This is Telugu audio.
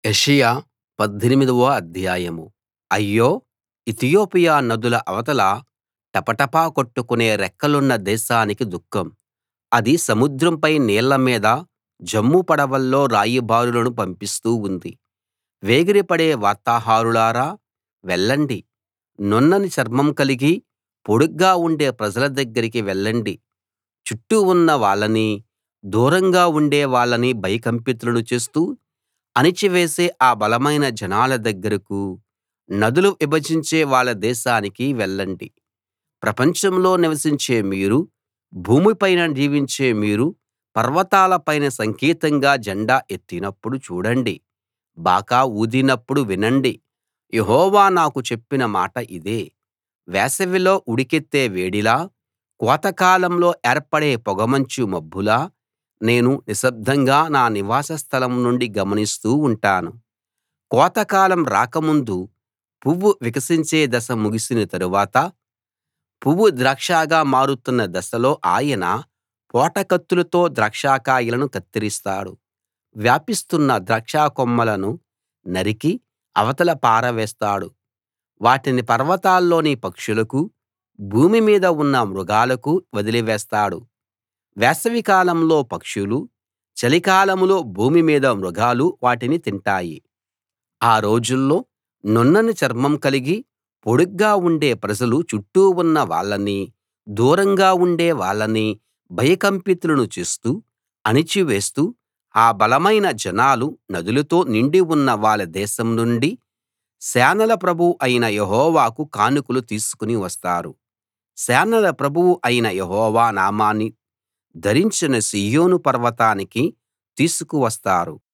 యెషయా పద్దెనిమిదవ అధ్యాయం అయ్యో ఇతియోపియా నదుల అవతల టపటపా కొట్టుకునే రెక్కలున్న దేశానికి దుఃఖం అది సముద్రంపై నీళ్ల మీద జమ్ము పడవల్లో రాయబారులను పంపిస్తూ ఉంది వేగిరపడే వార్తాహరులారా వెళ్ళండి నున్నని చర్మం కలిగి పొడుగ్గా ఉండే ప్రజల దగ్గరికి వెళ్ళండి చుట్టూ ఉన్న వాళ్ళనీ దూరంగా ఉండే వాళ్ళనీ భయకంపితులను చేస్తూ అణిచివేసే ఆ బలమైన జనాల దగ్గరకూ నదులు విభజించే వాళ్ళ దేశానికీ వెళ్ళండి ప్రపంచంలో నివసించే మీరూ భూమిపైన జీవించే మీరూ పర్వతాల పైన సంకేతంగా జెండా ఎత్తినప్పుడు చూడండి బాకా ఊదినప్పుడు వినండి యెహోవా నాకు చెప్పిన మాట ఇదే వేసవిలో ఉడికెత్తే వేడిలా కోతకాలంలో ఏర్పడే పొగమంచు మబ్బులా నేను నిశ్శబ్దంగా నా నివాస స్థలం నుండి గమనిస్తూ ఉంటాను కోతకాలం రాకముందు పువ్వు వికసించే దశ ముగిసిన తరువాత పువ్వు ద్రాక్షగా మారుతున్న దశలో ఆయన పోటకత్తులతో ద్రాక్షకాయలను కత్తిరిస్తాడు వ్యాపిస్తున్న ద్రాక్షకొమ్మలను నరికి అవతల పారవేస్తాడు వాటిని పర్వతాల్లోని పక్షులకూ భూమి మీద ఉన్న మృగాలకూ వదిలివేస్తాడు వేసవికాలంలో పక్షులూ చలికాలంలో భూమి మీద మృగాలూ వాటిని తింటాయి ఆ రోజుల్లో నున్నని చర్మం కలిగి పొడుగ్గా ఉండే ప్రజలు చుట్టూ ఉన్న వాళ్ళనీ దూరంగా ఉండే వాళ్ళనీ భయకంపితులను చేస్తూ అణిచివేస్తూ ఆ బలమైన జనాలు నదులతో నిండి ఉన్న వాళ్ళ దేశం నుండి సేనల ప్రభువు అయిన యెహోవాకు కానుకలు తీసుకుని వస్తారు సేనల ప్రభువు అయిన యెహోవా నామాన్ని ధరించిన సీయోను పర్వతానికి తీసుకు వస్తారు